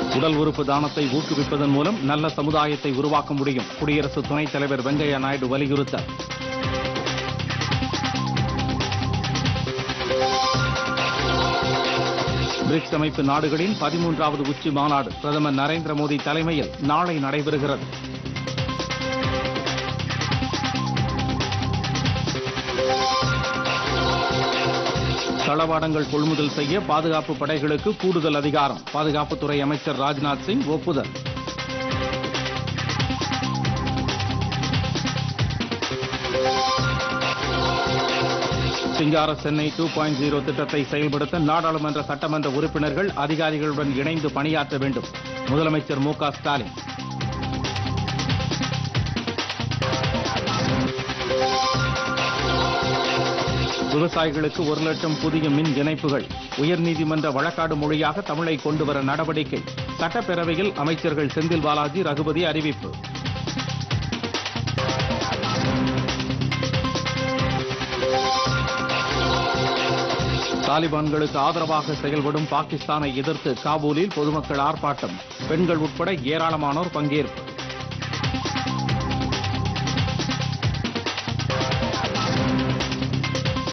உடல் உறுப்பு தானத்தை ஊக்குவிப்பதன் மூலம் நல்ல சமுதாயத்தை உருவாக்க முடியும் குடியரசு துணைத் தலைவர் வெங்கையா நாயுடு வலியுறுத்தல் பிரிக்ஸ் அமைப்பு நாடுகளின் பதிமூன்றாவது உச்சி மாநாடு பிரதமர் நரேந்திர மோடி தலைமையில் நாளை நடைபெறுகிறது தளவாடங்கள் கொள்முதல் செய்ய பாதுகாப்பு படைகளுக்கு கூடுதல் அதிகாரம் பாதுகாப்புத்துறை அமைச்சர் ராஜ்நாத் சிங் ஒப்புதல் சிங்கார சென்னை டூ பாயிண்ட் ஜீரோ திட்டத்தை செயல்படுத்த நாடாளுமன்ற சட்டமன்ற உறுப்பினர்கள் அதிகாரிகளுடன் இணைந்து பணியாற்ற வேண்டும் முதலமைச்சர் மு க ஸ்டாலின் விவசாயிகளுக்கு ஒரு லட்சம் புதிய மின் இணைப்புகள் உயர்நீதிமன்ற வழக்காடு மொழியாக தமிழை கொண்டுவர நடவடிக்கை சட்டப்பேரவையில் அமைச்சர்கள் செந்தில் பாலாஜி ரகுபதி அறிவிப்பு தாலிபான்களுக்கு ஆதரவாக செயல்படும் பாகிஸ்தானை எதிர்த்து காபூலில் பொதுமக்கள் ஆர்ப்பாட்டம் பெண்கள் உட்பட ஏராளமானோர் பங்கேற்பு